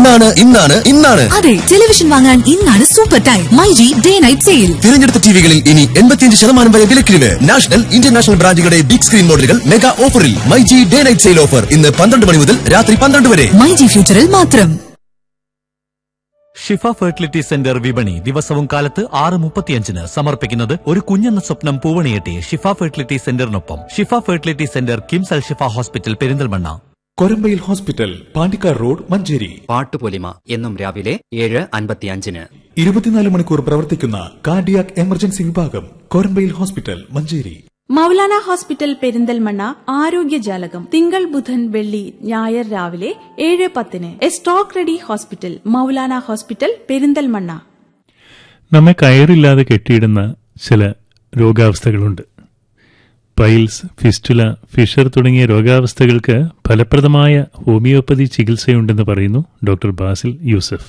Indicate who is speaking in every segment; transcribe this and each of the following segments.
Speaker 1: ഇന്നാണ് ഇന്നാണ് ഇന്നാണ്
Speaker 2: അതെ ടെലിവിഷൻ വാങ്ങാൻ ഇന്നാണ് super time My G day night sale
Speaker 1: തിരഞ്ഞെടുത്ത ടിവികളിൽ ഇനി എൺപത്തിയഞ്ച് ശതമാനം വരെ വിലക്കിഴിവ് നാഷണൽ ഇന്റർനാഷണൽ ബ്രാൻഡുകളുടെ ബിഗ് സ്ക്രീൻ മോഡലുകൾ മെഗാ ഓഫറിൽ My G day night sale offer ഇന്ന് പന്ത്രണ്ട് മണി മുതൽ രാത്രി പന്ത്രണ്ട് വരെ
Speaker 2: മൈ ജി ഫ്യൂച്ചറിൽ മാത്രം
Speaker 3: ഷിഫ ഫെർട്ടിലിറ്റി സെന്റർ വിപണി ദിവസവും കാലത്ത് ആറ് മുപ്പത്തിയഞ്ചിന് സമർപ്പിക്കുന്നത് ഒരു കുഞ്ഞെന്ന സ്വപ്നം പൂവണിയെട്ടി ഷിഫ ഫെർട്ടിലിറ്റി സെന്ററിനൊപ്പം Shifa fertility centre KIMS Al Shifa hospital Perinthalmanna
Speaker 4: Korambayil hospital Pandikkad road Manjeri
Speaker 5: പാട്ടുപൊലിമ എന്നും രാവിലെ ഏഴ് അൻപത്തിയഞ്ചിന്
Speaker 4: ഇരുപത്തിനാല് മണിക്കൂർ പ്രവർത്തിക്കുന്ന കാർഡിയാക് എമർജൻസി വിഭാഗം കൊരമ്പയിൽ ഹോസ്പിറ്റൽ മഞ്ചേരി
Speaker 6: മൗലാന ഹോസ്പിറ്റൽ പെരിന്തൽമണ്ണ ആരോഗ്യജാലകം തിങ്കൾ ബുധൻ വെള്ളി ഞായർ രാവിലെ ഏഴ് പത്തിന് a stroke ready hospital Moulana hospital Perinthalmanna
Speaker 7: നമ്മെ കയറില്ലാതെ കെട്ടിയിടുന്ന ചില രോഗാവസ്ഥകളുണ്ട് പൈൽസ് ഫിസ്റ്റുല ഫിഷർ തുടങ്ങിയ രോഗാവസ്ഥകൾക്ക് ഫലപ്രദമായ ഹോമിയോപ്പതി ചികിത്സയുണ്ടെന്ന് പറയുന്നു ഡോക്ടർ ബാസിൽ യൂസഫ്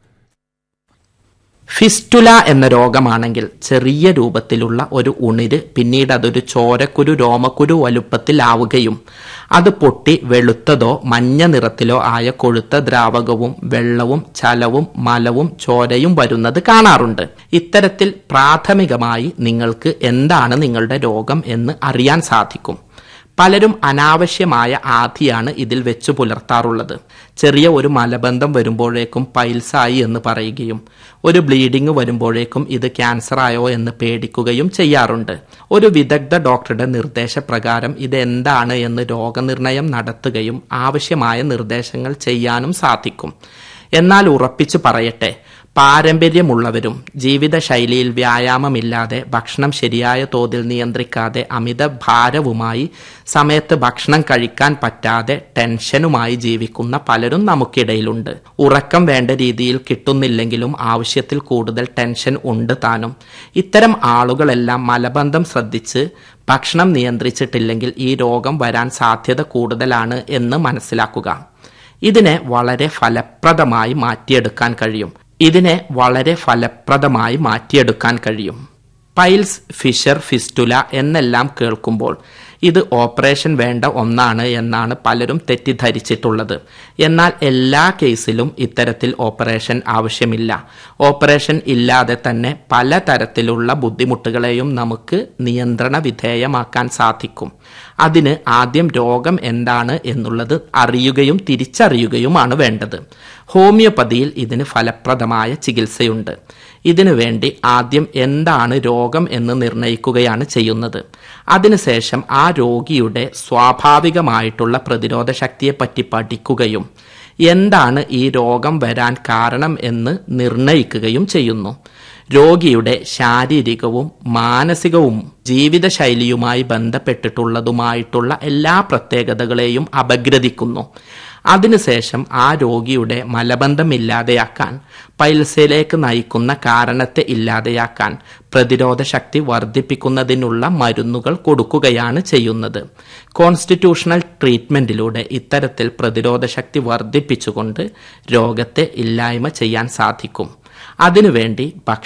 Speaker 8: ഫിസ്റ്റുല എന്ന രോഗമാണെങ്കിൽ ചെറിയ രൂപത്തിലുള്ള ഒരു ഉണിര് പിന്നീട് അതൊരു ചോരക്കുരു രോമക്കുരു വലുപ്പത്തിലാവുകയും അത് പൊട്ടി വെളുത്തതോ മഞ്ഞ നിറത്തിലോ ആയ കൊഴുത്ത ദ്രാവകവും വെള്ളവും ചലവും മലവും ചോരയും വരുന്നത് കാണാറുണ്ട് ഇത്തരത്തിൽ പ്രാഥമികമായി നിങ്ങൾക്ക് എന്താണ് നിങ്ങളുടെ രോഗം എന്ന് അറിയാൻ സാധിക്കും പലരും അനാവശ്യമായ ആധിയാണ് ഇതിൽ വെച്ചു പുലർത്താറുള്ളത് ചെറിയ ഒരു മലബന്ധം വരുമ്പോഴേക്കും പൈൽസായി എന്ന് പറയുകയും ഒരു ബ്ലീഡിംഗ് വരുമ്പോഴേക്കും ഇത് ക്യാൻസറായോ എന്ന് പേടിക്കുകയും ചെയ്യാറുണ്ട് ഒരു വിദഗ്ധ ഡോക്ടറുടെ നിർദ്ദേശപ്രകാരം ഇത് എന്താണ് എന്ന് രോഗനിർണയം നടത്തുകയും ആവശ്യമായ നിർദ്ദേശങ്ങൾ ചെയ്യാനും സാധിക്കും എന്നാൽ ഉറപ്പിച്ചു പറയട്ടെ പാരമ്പര്യമുള്ളവരും ജീവിതശൈലിയിൽ വ്യായാമമില്ലാതെ ഭക്ഷണം ശരിയായ തോതിൽ നിയന്ത്രിക്കാതെ അമിത ഭാരവുമായി സമയത്ത് ഭക്ഷണം കഴിക്കാൻ പറ്റാതെ ടെൻഷനുമായി ജീവിക്കുന്ന പലരും നമുക്കിടയിലുണ്ട് ഉറക്കം വേണ്ട രീതിയിൽ കിട്ടുന്നില്ലെങ്കിലും ആവശ്യത്തിൽ കൂടുതൽ ടെൻഷൻ ഉണ്ട് താനും ഇത്തരം ആളുകളെല്ലാം മലബന്ധം ശ്രദ്ധിച്ച് ഭക്ഷണം നിയന്ത്രിച്ചിട്ടില്ലെങ്കിൽ ഈ രോഗം വരാൻ സാധ്യത കൂടുതലാണ് എന്ന് മനസ്സിലാക്കുക ഇതിനെ വളരെ ഫലപ്രദമായി മാറ്റിയെടുക്കാൻ കഴിയും ഇതിനെ വളരെ ഫലപ്രദമായി മാറ്റിയെടുക്കാൻ കഴിയും പൈൽസ് ഫിഷർ ഫിസ്റ്റുല എന്നെല്ലാം കേൾക്കുമ്പോൾ ഇത് ഓപ്പറേഷൻ വേണ്ട ഒന്നാണ് എന്നാണ് പലരും തെറ്റിദ്ധരിച്ചിട്ടുള്ളത് എന്നാൽ എല്ലാ കേസിലും ഇത്തരത്തിൽ ഓപ്പറേഷൻ ആവശ്യമില്ല ഓപ്പറേഷൻ ഇല്ലാതെ തന്നെ പലതരത്തിലുള്ള ബുദ്ധിമുട്ടുകളെയും നമുക്ക് നിയന്ത്രണ വിധേയമാക്കാൻ സാധിക്കും അതിന് ആദ്യം രോഗം എന്താണ് എന്നുള്ളത് അറിയുകയും തിരിച്ചറിയുകയുമാണ് വേണ്ടത് ഹോമിയോപ്പതിയിൽ ഇതിന് ഫലപ്രദമായ ചികിത്സയുണ്ട് ഇതിനു വേണ്ടി ആദ്യം എന്താണ് രോഗം എന്ന് നിർണയിക്കുകയാണ് ചെയ്യുന്നത് അതിനുശേഷം ആ രോഗിയുടെ സ്വാഭാവികമായിട്ടുള്ള പ്രതിരോധ ശക്തിയെപ്പറ്റി പഠിക്കുകയും എന്താണ് ഈ രോഗം വരാൻ കാരണം എന്ന് നിർണയിക്കുകയും ചെയ്യുന്നു രോഗിയുടെ ശാരീരികവും മാനസികവും ജീവിതശൈലിയുമായി ബന്ധപ്പെട്ടിട്ടുള്ളതുമായിട്ടുള്ള എല്ലാ പ്രത്യേകതകളെയും അപഗ്രഥിക്കുന്നു അതിനുശേഷം ആ രോഗിയുടെ മലബന്ധം ഇല്ലാതെയാക്കാൻ പൈൽസിലേക്ക് നയിക്കുന്ന കാരണത്തെ ഇല്ലാതെയാക്കാൻ പ്രതിരോധ ശക്തി വർദ്ധിപ്പിക്കുന്നതിനുള്ള മരുന്നുകൾ കൊടുക്കുകയാണ് ചെയ്യുന്നത് കോൺസ്റ്റിറ്റ്യൂഷണൽ ട്രീറ്റ്മെന്റിലൂടെ ഇത്തരത്തിൽ പ്രതിരോധ ശക്തി വർദ്ധിപ്പിച്ചുകൊണ്ട് രോഗത്തെ ഇല്ലായ്മ ചെയ്യാൻ സാധിക്കും അതിനുവേണ്ടി